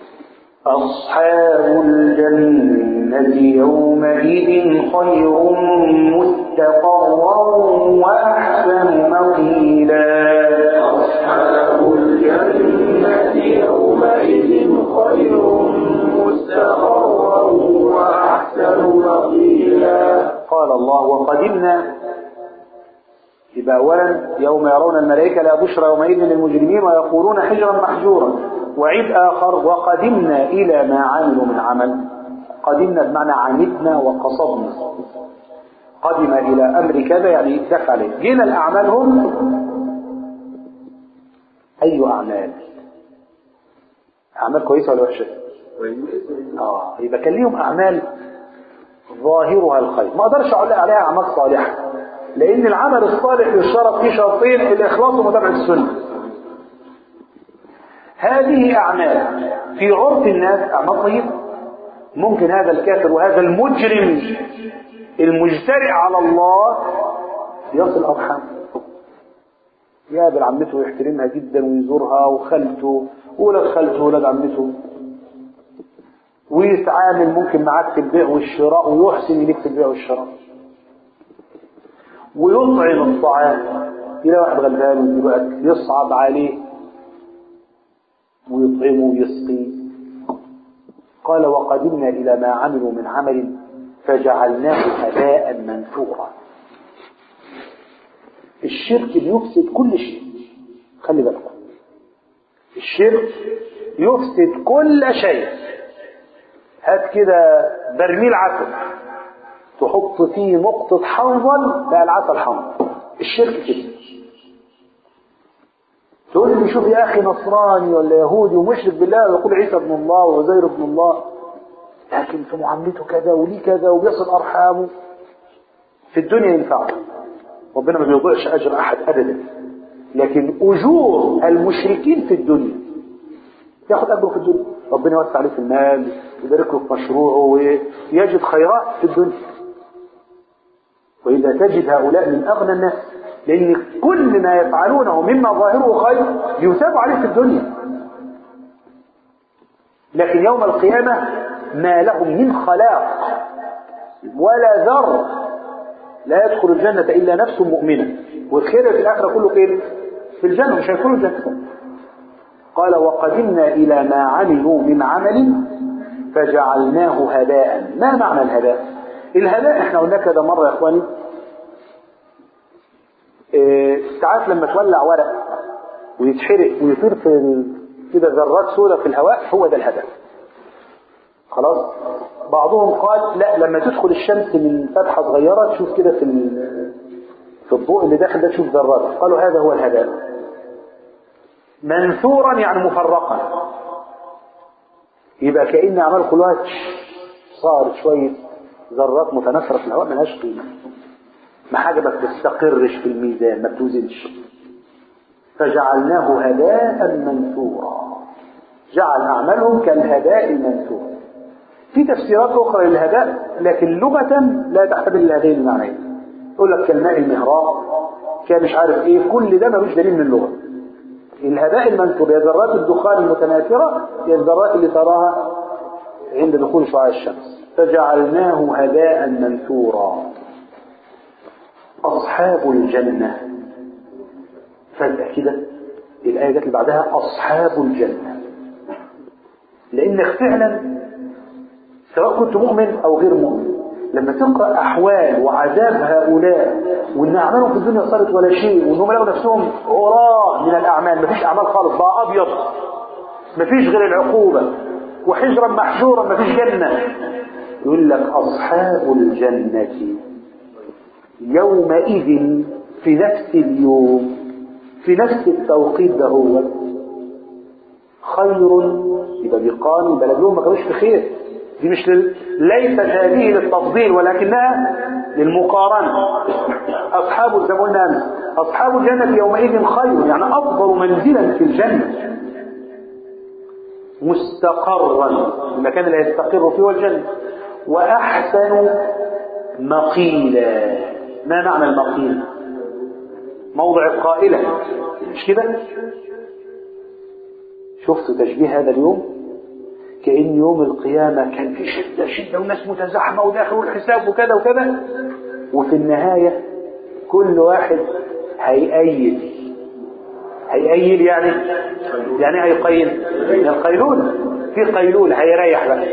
أصحاب الجنة يومئذ خير مستقرا وأحسن مقيلا أصحاب الجنة يومئذ خير مستقرا وأحسن مقيلا قال الله وقدمنا يبقى أولا يوم يرون الملائكة لا بشرى يومئذ للمجرمين ويقولون حجرا محجورا وعيد آخر وقدمنا إلى ما عملوا من عمل قدمنا بمعنى عمدنا وقصدنا قدم إلى أمر كذا يعني دخل جينا الأعمال هم أي أعمال أعمال كويسة ولا وحشة آه يبقى كان ليهم أعمال ظاهرها الخير ما أقدرش أقول عليها أعمال صالحة لأن العمل الصالح يشترط فيه شرطين الإخلاص ومتابعة السنة هذه أعمال في عرف الناس أعمال طيبة ممكن هذا الكافر وهذا المجرم المجترئ على الله يصل أرحام يقابل عمته ويحترمها جدا ويزورها وخالته وولاد خالته وولاد عمته ويتعامل ممكن معاك في البيع والشراء ويحسن إليك في البيع والشراء ويطعم الطعام إلى واحد غلبان ويديله أكل يصعب عليه ويطعمه ويسقيه قال وقدمنا إلى ما عملوا من عمل فجعلناه هباء منثورا الشرك بيفسد كل شيء خلي بالكم الشرك يفسد كل شيء هات كده برميل عسل تحط فيه نقطة حنظل بقى العسل حنظل الشرك كده تقول لي شوف يا أخي نصراني ولا يهودي ومشرك بالله ويقول عيسى ابن الله وعزير ابن الله لكن في معاملته كذا وليه كذا وبيصل أرحامه في الدنيا ينفعه ربنا ما بيضيعش أجر أحد أبدا لكن أجور المشركين في الدنيا ياخد أجره في الدنيا ربنا يوسع عليه في المال ويبارك له في مشروعه ويجد خيرات في الدنيا وإذا تجد هؤلاء من أغنى الناس لأن كل ما يفعلونه مما ظاهره خير يثاب عليه في الدنيا لكن يوم القيامة ما لهم من خلاق ولا ذر لا يدخل الجنة إلا نفس مؤمنة والخير في الآخرة كله خير في الجنة مش هيدخلوا الجنة قال وقدمنا إلى ما عملوا من عمل فجعلناه هباء ما معنى الهباء الهباء احنا قلنا كده مرة يا اخواني إيه ساعات لما تولع ورق ويتحرق ويطير في ال... كده ذرات سوداء في الهواء هو ده الهباء خلاص بعضهم قال لا لما تدخل الشمس من فتحة صغيرة تشوف كده في ال... في الضوء اللي داخل ده تشوف ذرات قالوا هذا هو الهباء منثورا يعني مفرقا يبقى كأن أعمال كلها صار شوية ذرات متناثرة في الهواء ملهاش قيمة ما حاجة ما بتستقرش في الميزان ما بتوزنش فجعلناه هباء منثورا جعل أعمالهم كالهباء المنثور في تفسيرات أخرى للهباء لكن لغة لا تحتمل هذين المعنيين يقول لك كالماء المهراء كمش عارف ايه كل ده ملوش دليل من اللغة الهباء المنثور هي ذرات الدخان المتناثرة هي الذرات اللي تراها عند دخول شعاع الشمس فجعلناه هباء منثورا أصحاب الجنة فجأة كده الآية جت اللي بعدها أصحاب الجنة لأنك فعلا سواء كنت مؤمن أو غير مؤمن لما تقرأ أحوال وعذاب هؤلاء وإن أعمالهم في الدنيا صارت ولا شيء وإنهم لقوا نفسهم عراة من الأعمال مفيش أعمال خالص بقى أبيض مفيش غير العقوبة وحجرا محجورا مفيش جنة يقول لك أصحاب الجنة يومئذ في نفس اليوم في نفس التوقيت ده هو خير يبقى بيقارن بلدهم ما كانوش في خير دي مش لل... ليست هذه للتفضيل ولكنها للمقارنة أصحاب زي ما قلنا أمس أصحاب الجنة يومئذ خير يعني أفضل منزلا في الجنة مستقرا المكان اللي هيستقر فيه هو الجنة وأحسن مقيلا ما معنى المقيل موضع القائلة مش كده شفتوا تشبيه هذا اليوم كأن يوم القيامة كان في شدة شدة والناس متزحمة وداخل الحساب وكذا وكذا وفي النهاية كل واحد هيأيد هيأيد يعني يعني هيقيل من القيلولة في قيلولة هيريح بقى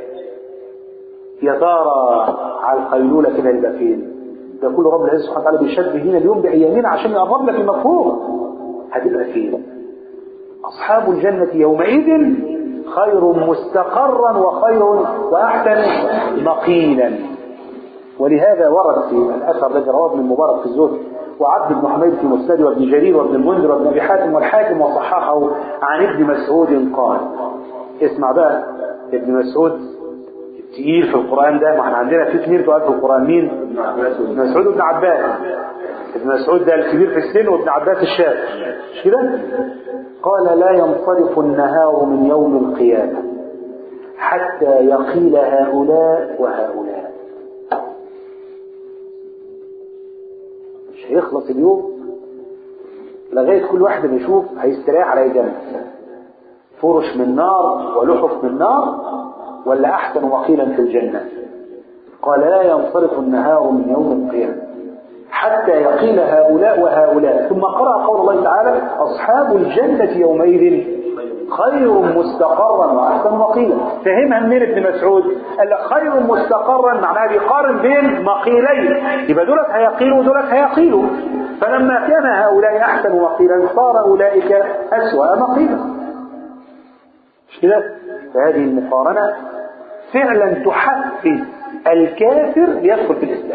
يا ترى على القيلولة كده يبقى فين ده كل رب العزة سبحانه وتعالى بيشبه هنا اليوم بأيامنا عشان يقرب لك المفهوم هتبقى فين أصحاب الجنة يومئذ خير مستقرا وخير وأحسن مقيلا ولهذا ورد في الأثر الذي رواه ابن المبارك في الزهد وعبد بن حميد في مسند وابن جرير وابن المنذر وابن ابي حاتم والحاكم وصححه عن ابن مسعود قال اسمع بقى ابن مسعود تقيل في القرآن ده ما احنا عندنا في اثنين تقال في القرآن مين؟ ابن مسعود وابن عباس ابن مسعود ده الكبير في السن وابن عباس الشاب مش كده؟ قال لا ينصرف النهار من يوم القيامة حتى يقيل هؤلاء وهؤلاء مش هيخلص اليوم لغاية كل واحد ما يشوف هيستريح على جنب فرش من نار ولحف من نار ولا أحسن وقيلا في الجنة قال لا ينصرف النهار من يوم القيامة حتى يقيل هؤلاء وهؤلاء ثم قرأ قول الله تعالى أصحاب الجنة يومئذ خير مستقرا وأحسن مقيلا فهمها من ابن مسعود قال لك خير مستقرا معناها بيقارن بين مقيلين يبقى دولت هيقيلوا ودولت هيقيلوا فلما كان هؤلاء أحسن مقيلا صار أولئك أسوأ مقيلا مش كده فهذه المقارنة فعلا تحفز الكافر ليدخل في الإسلام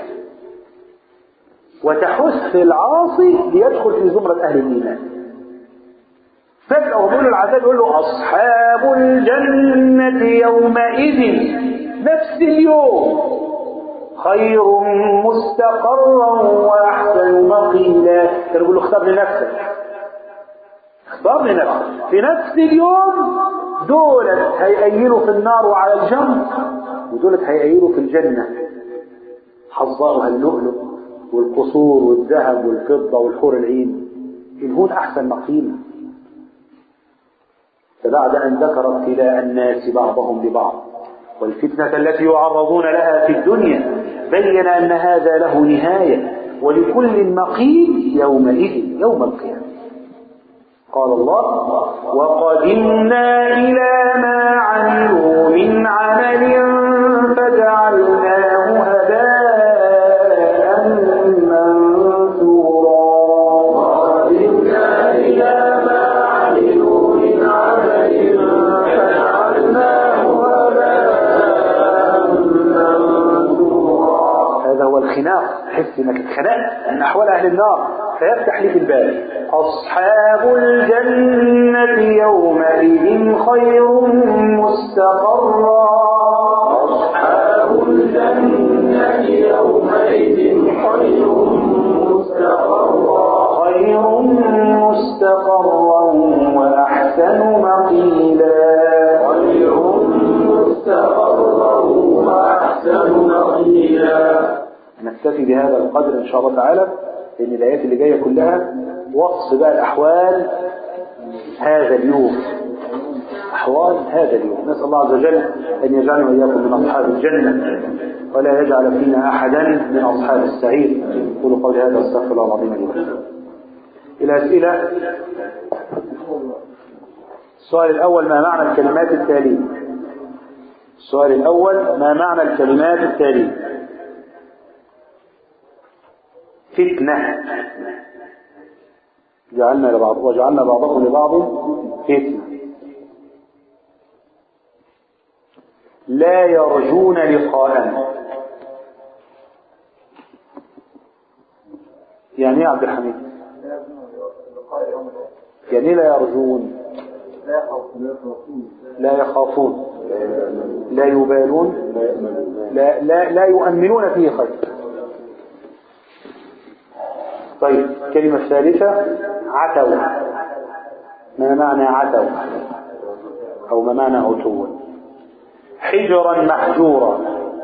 وتحث العاصي ليدخل في زمرة أهل الإيمان فجأة وطول العذاب يقول له أصحاب الجنة يومئذ نفس اليوم خير مستقرا وأحسن مقيلا كان يقول له اختار لنفسك اختار لنفسك في نفس اليوم دولت هيأيلوا في النار وعلى الجنب ودولت هيأيلوا في الجنة حظائها اللؤلؤ والقصور والذهب والفضة والحور العين الهون أحسن مقيمة فبعد أن ذكر ابتلاء الناس بعضهم لبعض والفتنة التي يعرضون لها في الدنيا بين أن هذا له نهاية ولكل مقيم يومئذ يوم القيامة قال الله وقدمنا إلى ما عملوا من عمل فجعلناه هباء منثورا وقدمنا إلى ما عملوا من عمل فجعلناه هباء منثورا هذا هو الخناق تحس انك اتخنقت من احوال اهل النار فيفتح لك الباب اصحاب الجنه يومئذ خير مستقرا أصحاب الجنة يومئذ خير مستقرا خير مستقرا واحسن مقيلا خير مستقرا وأحسن مقيلا نكتفي بهذا القدر ان شاء الله تعالى لان الايات اللي جايه كلها وصف بقى الاحوال هذا اليوم احوال هذا اليوم نسال الله عز وجل ان يجعلنا واياكم من اصحاب الجنه ولا يجعل فينا احدا من اصحاب السعير قولوا قولي هذا واستغفر الله العظيم لي ولكم الاسئله السؤال الاول ما معنى الكلمات التاليه السؤال الاول ما معنى الكلمات التاليه فتنة جعلنا لبعض وجعلنا بعضكم لبعض فتنة لا يرجون لقاءنا يعني ايه يا عبد الحميد يعني إيه لا يرجون لا يخافون لا يبالون لا لا لا يؤمنون فيه خير طيب الكلمة الثالثة عتوا ما معنى عتوا أو ما معنى عتوا حجرا محجورا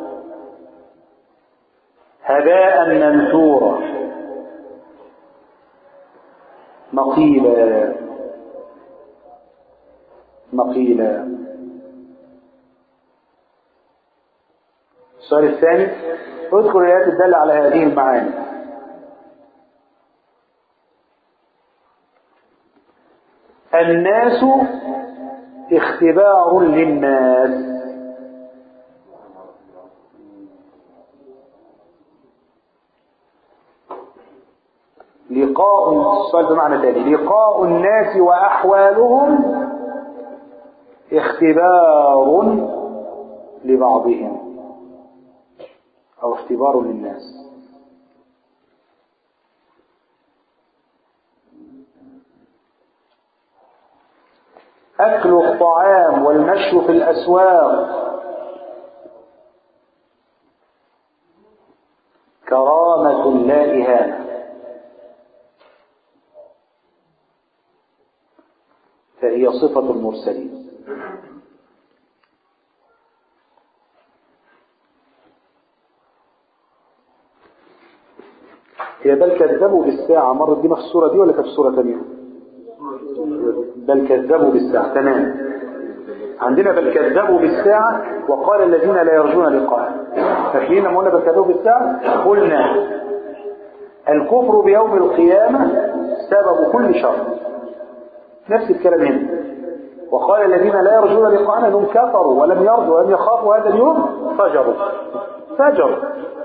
هباء منثورا مقيلا مقيلا السؤال الثاني اذكر الآيات الدالة على هذه المعاني الناس اختبار للناس لقاء السؤال بمعنى تاني لقاء الناس وأحوالهم اختبار لبعضهم أو اختبار للناس أكل الطعام والمشي في الأسواق كرامة لا إهانة فهي صفة المرسلين هي بل كذبوا بالساعة مرت دي في السورة دي ولا كانت في سورة ثانية؟ بل كذبوا بالساعة تمام عندنا بل كذبوا بالساعة وقال الذين لا يرجون لقاء فاكرين لما قلنا بل كذبوا بالساعة قلنا الكفر بيوم القيامة سبب كل شر نفس الكلام هنا وقال الذين لا يرجون لقاءنا انهم كفروا ولم يرجوا ولم يخافوا هذا اليوم فجروا فجروا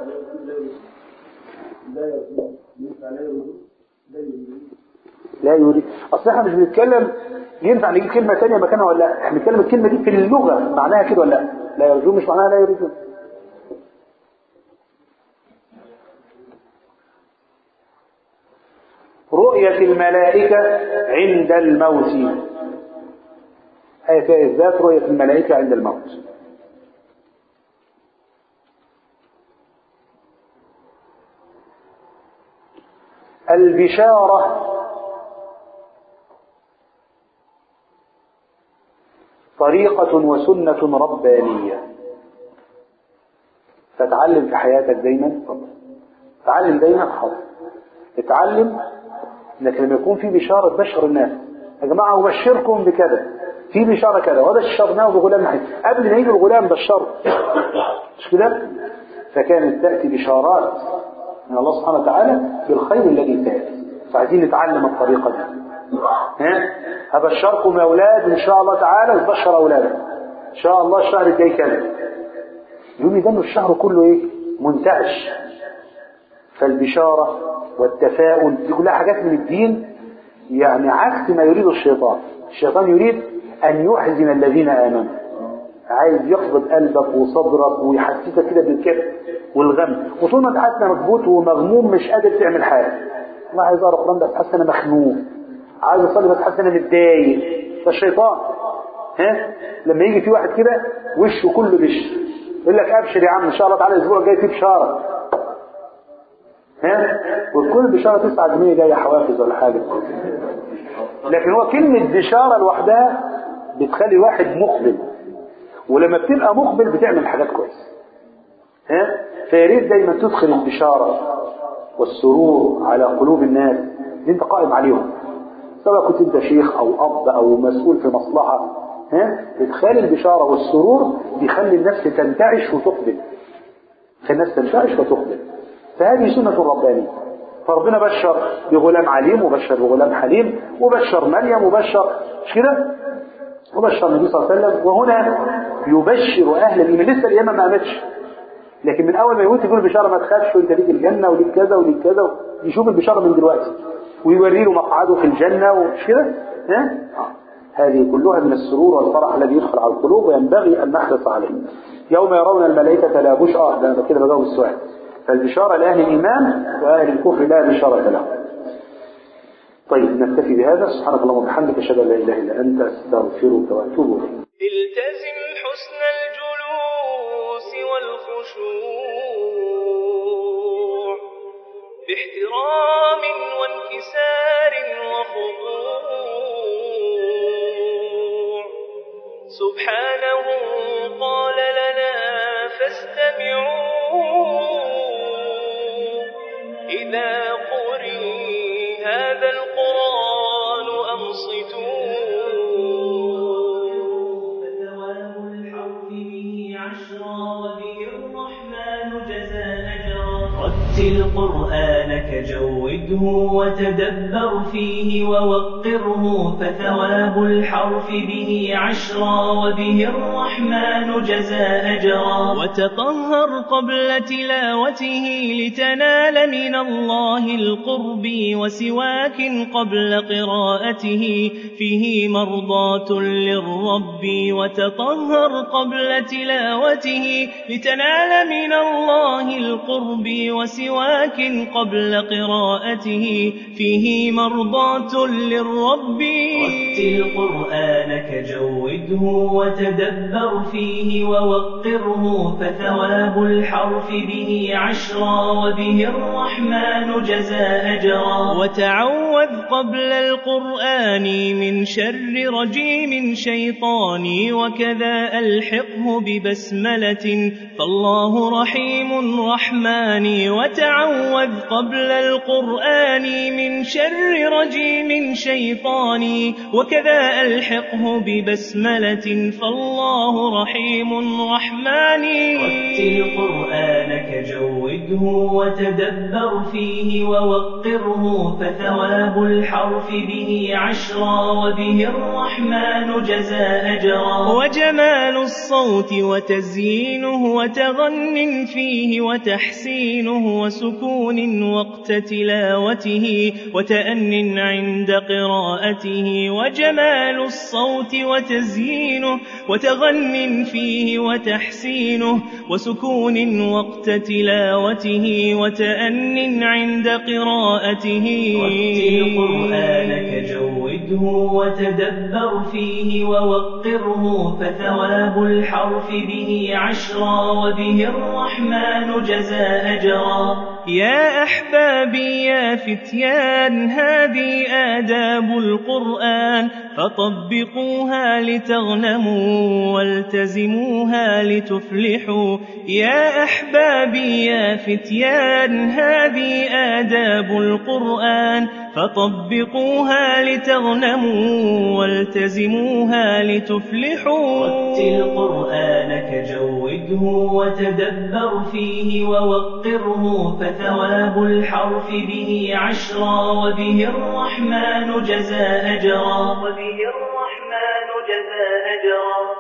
لا يريد اصل احنا مش بنتكلم ينفع نجيب كلمه ثانيه مكانها ولا لا احنا بنتكلم الكلمه دي في اللغه معناها كده ولا لا لا يرجون مش معناها لا يريدون رؤية الملائكة عند الموت آية فيها إثبات رؤية الملائكة عند الموت البشارة طريقة وسنة ربانية فتعلم في حياتك دايما تعلم دايما حاضر اتعلم انك لما يكون في بشارة بشر الناس يا جماعة أبشركم بكذا في بشارة كذا وبشرناه بغلام نحيف قبل ما يجي الغلام بشره مش كده فكانت تأتي بشارات من الله سبحانه وتعالى بالخير الذي تأتي فعايزين نتعلم الطريقة دي ها هبشركم يا أولاد إن شاء الله تعالى وتبشر أولادك إن شاء الله الشهر الجاي كذا يوم يدنوا الشهر كله إيه منتعش فالبشارة والتفاؤل دي كلها حاجات من الدين يعني عكس ما يريد الشيطان الشيطان يريد أن يحزن الذين آمنوا عايز يقبض قلبك وصدرك ويحسسك كده بالكبت والغم وطول ما انت حاسس مكبوت ومغموم مش قادر تعمل حاجه والله عايز اقرا قران بس حاسس انا مخنوق عايز اصلي بس حاسس انا متضايق ده الشيطان ها لما يجي في واحد كده وشه كله بشر يقول لك ابشر يا عم ان شاء الله تعالى الاسبوع الجاي في بشاره ها وكل بشاره 9 جنيه جايه حوافز ولا حاجه لكن هو كلمه بشاره لوحدها بتخلي واحد مقبل ولما بتبقى مقبل بتعمل حاجات كويسه ها فياريت دايما تدخل البشاره والسرور على قلوب الناس اللي انت قائم عليهم سواء كنت انت شيخ او اب او مسؤول في مصلحه ها ادخال البشاره والسرور بيخلي النفس تنتعش وتقبل خلي الناس تنتعش وتقبل فهذه سنه ربانيه فربنا بشر بغلام عليم وبشر بغلام حليم وبشر مريم وبشر مش كده وبشر النبي صلى الله عليه وسلم وهنا يبشر اهل الايمان لسه الايمان ما قامتش لكن من اول ما يموت يقول البشاره ما تخافش وانت ليك الجنه وليك كذا وليك كذا يشوف البشاره من دلوقتي ويوري له مقعده في الجنه ومش كده ها هذه كلها من السرور والفرح الذي يدخل على القلوب وينبغي ان نحرص عليه يوم يرون الملائكه لا بشرى اه ده انا كده بجاوب السؤال فالبشاره لاهل الايمان واهل الكفر لا بشاره لهم طيب نكتفي بهذا سبحانك اللهم وبحمدك اشهد ان لا اله الا انت استغفرك واتوب اليك التزم حسن الجلوس والخشوع باحترام وانكسار وخضوع سبحانه قال لنا فاستمعوا إذا قرئ هذا القرآن أنصتوا فتواب الحرف به عشرا وبه الرحمن جزى أجرا رتل قرآنك جوده وتدبر فيه ووقره فثواب الحرف به عشرا وبه الرحمن جزى أجرا وتطهر قبل تلاوته لتنال من الله القرب وسواك قبل قراءته فيه مرضاة للرب وتطهر قبل تلاوته لتنال من الله القرب وسواك قبل قراءته فيه مرضاة للرب رتل قرآنك جوده وتدبر فيه ووقره فثواب الحرف به عشرا وبه الرحمن جزى أجرا وتعوذ قبل القرآن من شر رجيم شيطاني وكذا ألحقه ببسملة فالله رحيم رحمن الرحمن وتعوذ قبل القرآن من شر رجيم شيطاني وكذا ألحقه ببسملة فالله رحيم رحماني رتل قرآنك جوده وتدبر فيه ووقره فثواب الحرف به عشرا وبه الرحمن جزاء أجرا وجمال الصوت وتزيينه وتغن فيه وتحسينه وسكون وقت تلاوته وتأن عند قراءته وجمال الصوت وتزيينه وتغن فيه وتحسينه وسكون وقت تلاوته وتأن عند قراءته رتل قرآنك جوده وتدبر فيه ووقره فثواب الحرف به عشرا وبه الرحمن جزاء أجرا يا أحبابي يا فتيان هذه آداب القرآن فطبقوها لتغنموا والتزموها لتفلحوا يا أحبابي يا فتيان هذه آداب القرآن فطبقوها لتغنموا والتزموها لتفلحوا رتل قرآنك جوده وتدبر فيه ووقره فثواب الحرف به عشرا وبه الرحمن جزاء أجرا وبه الرحمن جزاء أجرا